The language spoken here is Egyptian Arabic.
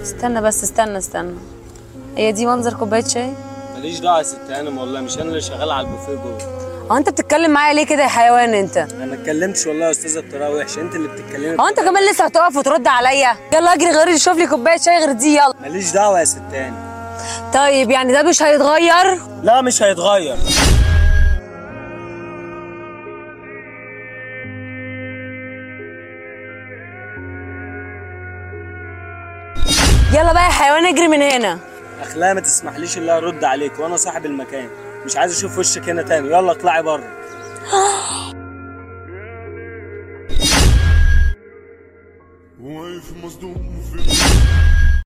استنى بس استنى استنى هي دي منظر كوبايه شاي ماليش دعوه يا ست هانم والله مش انا اللي شغال على البوفيه جوه هو انت بتتكلم معايا ليه كده يا حيوان انت انا ما اتكلمتش والله يا استاذه بطريقه وحشه انت اللي بتتكلمي هو انت كمان لسه هتقف وترد عليا يلا اجري غير شوف لي كوبايه شاي غير دي يلا ماليش دعوه يا ست هانم طيب يعني ده مش هيتغير لا مش هيتغير يلا بقى يا حيوان اجري من هنا اخلاق ما تسمحليش الا ارد عليك وانا صاحب المكان مش عايز اشوف وشك هنا تاني يلا اطلعي بره واقف مصدوم في